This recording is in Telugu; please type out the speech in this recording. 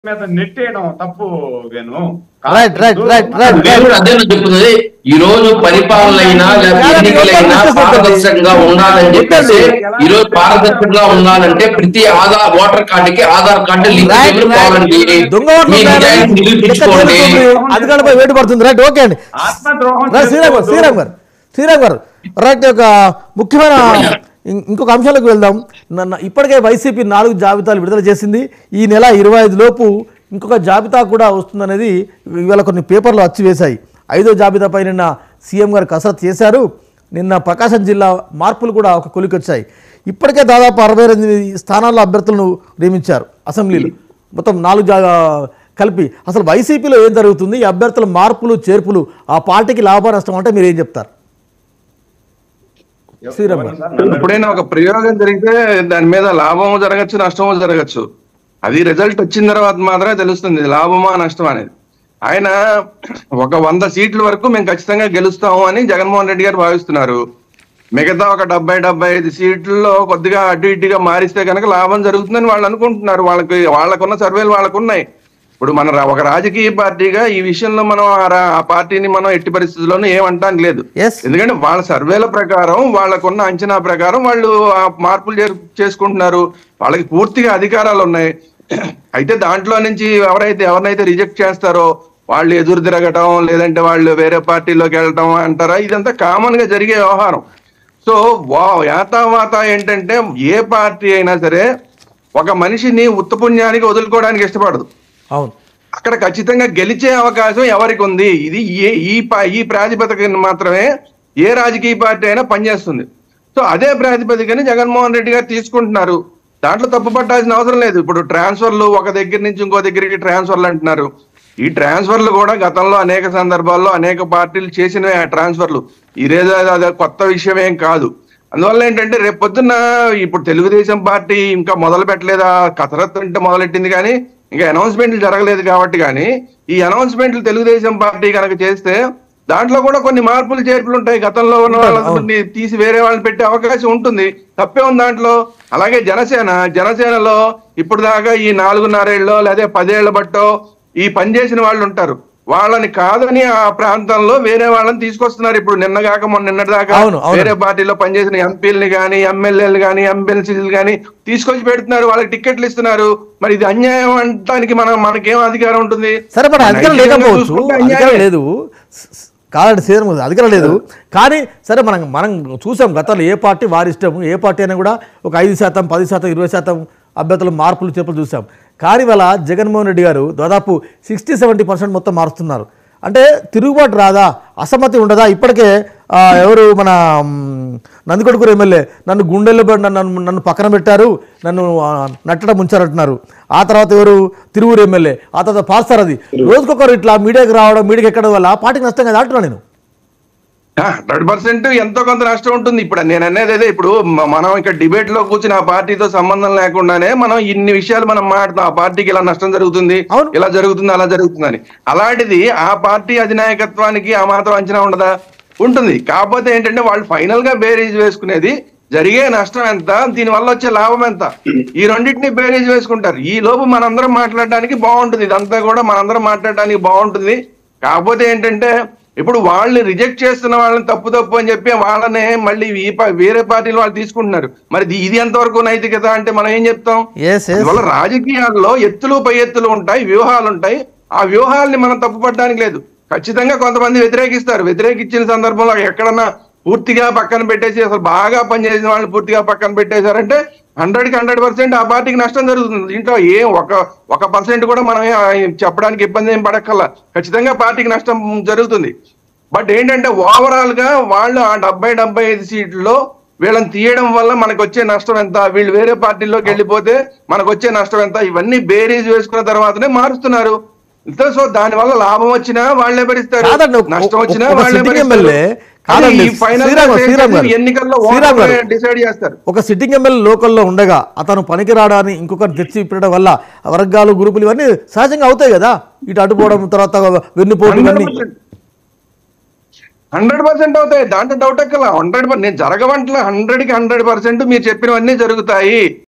మీద నెట్టేయడం తప్పు Venu right right right right నేను కూడా అదే నేను చెప్తున్నది ఈ రోజు పరిపాలన అయినా లేకపోతే ఎన్నికలైనా పారదర్శకంగా ఉండాలని చెప్పేసి ఈ రోజు పారదర్శకంగా ఉండాలంటే ప్రతి ఆధార్ ఓటర్ కార్డుకి ఆధార్ కార్డు లింక్ రైట్ చేయమని కావాలండి దొంగ ఓట్లు మీ ఉన్నాయని నిజాయితీ లెక్క నిరూపించుకోండి తెలుస్తుంది. అధికారులపై వేటు పడుతుంది రైట్ ఓకే అండి ఆత్మద్రోహం రైట్ శ్రీరామ్ గారు శ్రీరామ్ గారు శ్రీరామ్ గారు రైట్ ఒక ముఖ్యమైన ఇం- ఇంకొక అంశాలకు వెళ్దాం నన్ను ఇప్పటికే వైసీపీ నాలుగు జాబితాలు విడుదల చేసింది ఈ నెల ఇరవై ఐదు లోపు ఇంకొక జాబితా కూడా వస్తుందనేది ఇవాళ కొన్ని పేపర్లు వచ్చి వేశాయి ఐదో జాబితాపై నిన్న సీఎం గారు కసరత్తు చేశారు నిన్న ప్రకాశం జిల్లా మార్పులు కూడా ఒక కొలికొచ్చాయి ఇప్పటికే దాదాపు అరవై ఎనిమిది స్థానాల్లో అభ్యర్థులను నియమించారు అసెంబ్లీలో మొత్తం నాలుగు జా కలిపి అసలు వైసీపీలో ఏం జరుగుతుంది ఈ అభ్యర్థుల మార్పులు చేర్పులు ఆ పార్టీకి లాభ నష్టం అంటే మీరు ఏం చెప్తారు శ్రీరామ్ గారు. ఎప్పుడైనా ఒక ప్రయోగం జరిగితే దాని మీద లాభము జరగచ్చు నష్టము జరగచ్చు అది రిజల్ట్ వచ్చిన తర్వాత మాత్రమే తెలుస్తుంది లాభమా నష్టం అనేది ఆయన ఒక వంద సీట్ల వరకు మేము ఖచ్చితంగా గెలుస్తాము అని జగన్మోహన్ రెడ్డి గారు భావిస్తున్నారు మిగతా ఒక డెబ్బై డెబ్బై ఐదు సీట్లలో కొద్దిగా అటు ఇటుగా మారిస్తే కనుక లాభం జరుగుతుందని వాళ్ళు అనుకుంటున్నారు వాళ్ళకి వాళ్ళకున్న సర్వేలు వాళ్ళకున్నాయి ఇప్పుడు మన రా- ఒక రాజకీయ పార్టీగా ఈ విషయంలో మనం ఆ రా- ఆ పార్టీని మనం ఎట్టి పరిస్థితుల్లోనూ ఏమంటానికి లేదు ఎస్ ఎందుకంటే వాళ్ళ సర్వేల ప్రకారం వాళ్ళకున్న అంచనా ప్రకారం వాళ్ళు ఆ మార్పులు చేరు- చేసుకుంటున్నారు వాళ్ళకి పూర్తిగా అధికారాలు ఉన్నాయి అయితే దాంట్లో నుంచి ఎవరైతే ఎవరినైతే రిజెక్ట్ చేస్తారో వాళ్ళు ఎదురు తిరగటం లేదంటే వాళ్ళు వేరే పార్టీలోకి వెళ్ళటం అంటారా ఇదంతా కామన్ గా జరిగే వ్యవహారం సో వా యాతావాత ఏంటంటే ఏ పార్టీ అయినా సరే ఒక మనిషిని ఉత్తపుణ్యానికి వదులుకోవడానికి ఇష్టపడదు అవును అక్కడ ఖచ్చితంగా గెలిచే అవకాశం ఎవరికి ఉంది ఇది ఏ ఈ ప- ఈ ప్రాతిపదికన మాత్రమే ఏ రాజకీయ పార్టీ అయినా పనిచేస్తుంది సో అదే ప్రాతిపదికని జగన్మోహన్ రెడ్డి గారు తీసుకుంటున్నారు దాంట్లో తప్పు పట్టాల్సిన అవసరం లేదు ఇప్పుడు ట్రాన్స్ఫర్లు ఒక దగ్గర నుంచి ఇంకో దగ్గరికి ట్రాన్స్ఫర్లు అంటున్నారు ఈ ట్రాన్స్ఫర్లు కూడా గతంలో అనేక సందర్భాల్లో అనేక పార్టీలు చేసినవే ఆ ట్రాన్స్ఫర్లు ఇదేదో అది కొత్త విషయం ఏం కాదు అందువల్ల ఏంటంటే రేపు పొద్దున్న ఇప్పుడు తెలుగుదేశం పార్టీ ఇంకా మొదలు పెట్టలేదా కసరత్తు అంటే మొదలెట్టింది కానీ ఇంకా అనౌన్స్మెంట్లు జరగలేదు కాబట్టి కానీ ఈ అనౌన్స్మెంట్లు తెలుగుదేశం పార్టీ కనుక చేస్తే దాంట్లో కూడా కొన్ని మార్పులు చేర్పులు ఉంటాయి గతంలో ఉన్న వాళ్ళని తీసి వేరే వాళ్ళని పెట్టే అవకాశం ఉంటుంది తప్పే ఉంది దాంట్లో అలాగే జనసేన జనసేనలో ఇప్పుడు దాకా ఈ నాలుగున్నరేళ్ళలో లేదా పదేళ్ల బట్టో ఈ పని చేసిన వాళ్ళు ఉంటారు వాళ్ళని కాదని ఆ ప్రాంతంలో వేరే వాళ్ళని తీసుకొస్తున్నారు ఇప్పుడు నిన్న కాక మొన్న నిన్నటి దాకా అవును, అవును. వేరే పార్టీలో పనిచేసిన ఎంపీలని కానీ ఎమ్మెల్యేలు కానీ ఎమ్మెల్సీలు కానీ తీసుకొచ్చి పెడుతున్నారు వాళ్ళకి టికెట్లు ఇస్తున్నారు మరి ఇది అన్యాయం అంటానికి మనం మనకేం అధికారం ఉంటుంది సరే మన అధికారం నైతికంగా లేకపోవచ్చు చూసుకుంటే అధికారం అన్యాయమే. లేదు స్- స్- కాదండి సీఎం గారు, అధికారం లేదు కానీ సరే మనం మనం చూసాం గతంలో ఏ పార్టీ వారి ఇష్టం ఏ పార్టీ అయినా కూడా ఒక ఐదు శాతం పది శాతం ఇరవై శాతం అభ్యర్థులు మార్పులు చేపలు చూసాం కానీ వాళ్ళ జగన్మోహన్ రెడ్డి గారు దాదాపు సిక్స్టీ సెవెంటీ పర్సెంట్ మొత్తం మారుస్తున్నారు అంటే తిరుగుబాటు రాదా అసమ్మతి ఉండదా ఇప్పటికే ఆ, ఎవరు మన మ్, నందికొడుకూరు ఎమ్మెల్యే నన్ను గుండెల్లో పె- నన్ను నన్ను- నన్ను పక్కన పెట్టారు నన్ను ఆ, నట్టడం ముంచారంటున్నారు ఆ తర్వాత ఎవరు తిరువురు ఎమ్మెల్యే ఆ తర్వాత పాస్తారు అది రోజుకొకరు ఇట్లా మీడియాకి రావడం మీడియాకి ఎక్కడం వల్ల పార్టీకి నష్టం కదా అంటున్నాను నేను హండ్రెడ్ పర్సెంట్ ఎంతో కొంత నష్టం ఉంటుంది ఇప్పుడు నేను అనేది అదే ఇప్పుడు మ- మనం ఇక్కడ డిబేట్ లో కూర్చుని ఆ పార్టీతో సంబంధం లేకుండానే మనం ఇన్ని విషయాలు మనం మాట్లాడుతాం ఆ పార్టీకి ఇలా నష్టం జరుగుతుంది అవును. ఇలా జరుగుతుంది అలా జరుగుతుందని అలాంటిది ఆ పార్టీ అధినాయకత్వానికి ఆ మాత్రం అంచనా ఉండదా ఉంటుంది కాకపోతే ఏంటంటే వాళ్ళు ఫైనల్ గా బేరీజ్ వేసుకునేది జరిగే నష్టం ఎంత దీని వల్ల వచ్చే లాభం ఎంత ఈ రెండింటిని బేరీజ్ వేసుకుంటారు ఈ లోపు మనందరం మాట్లాడడానికి బాగుంటుంది ఇదంతా కూడా మనందరం మాట్లాడడానికి బాగుంటుంది కాకపోతే ఏంటంటే ఇప్పుడు వాళ్ళని రిజెక్ట్ చేస్తున్న వాళ్ళని తప్పు తప్పు అని చెప్పి వాళ్ళనే మళ్ళీ ఈ పా- వేరే పార్టీలు వాళ్ళు తీసుకుంటున్నారు మరి ఇది- ఇది ఎంతవరకు నైతికత అంటే మనం ఏం చెప్తాం ఎస్ ఎస్ అందువల్ల రాజకీయాల్లో ఎత్తులు పై ఎత్తులు ఉంటాయి వ్యూహాలు ఉంటాయి ఆ వ్యూహాల్ని మనం తప్పుపట్టడానికి లేదు ఖచ్చితంగా కొంతమంది వ్యతిరేకిస్తారు వ్యతిరేకించిన సందర్భంలో ఎక్కడన్నా పూర్తిగా పక్కన పెట్టేసి అసలు బాగా పనిచేసిన వాళ్ళని పూర్తిగా పక్కన పెట్టేశారంటే హండ్రెడ్ కి హండ్రెడ్ పర్సెంట్ ఆ పార్టీకి నష్టం జరుగుతుంది దీంట్లో ఏం ఒక ఒక పర్సెంట్ కూడా మనం ఏ- చెప్పడానికి ఇబ్బంది ఏం పడక్కల్లా ఖచ్చితంగా పార్టీకి నష్టం జరుగుతుంది బట్ ఏంటంటే ఓవరాల్ గా వాళ్ళు ఆ డెబ్బై డెబ్బై ఐదు సీట్లలో వీళ్ళని తీయడం వల్ల మనకు వచ్చే నష్టం ఎంత వీళ్ళు వేరే పార్టీలోకి వెళ్ళిపోతే మనకు వచ్చే నష్టం ఎంత ఇవన్నీ బేరీజ్ వేసుకున్న తర్వాతనే మారుస్తున్నారు ఇంత సో దాని వల్ల లాభం వచ్చినా వాళ్ళే భరిస్తారు కాదండి, ఒక- నష్టం వచ్చినా ఒక వాళ్ళే sitting భరిస్తారు. ఎమ్మెల్యే కానీ కాదండి, ఈ ఫైనల్ శ్రీరామ్ గారు, శ్రీరామ్ గారు. ఎన్నికల్లో శ్రీరామ్ గారు. డిసైడ్ చేస్తారు ఒక సిట్టింగ్ ఎమ్మెల్యే లోకల్లో ఉండగా అతను పనికి రావడాన్ని ఇంకొకరు తెచ్చి పెట్టడం వల్ల వర్గాలు గ్రూపులు ఇవన్నీ సహజంగా అవుతాయి కదా ఇటు అడ్డుపోవడం తర్వాత వెన్నుపోటు ఇవన్నీ హండ్రెడ్ పర్సెంట్ అవుతాయి దాంట్లో డౌట్ ఎక్కల హండ్రెడ్ నేను జరగవంటలే హండ్రెడ్ కి హండ్రెడ్ పర్సెంట్ మీరు చెప్పినవన్నీ జరుగుతాయి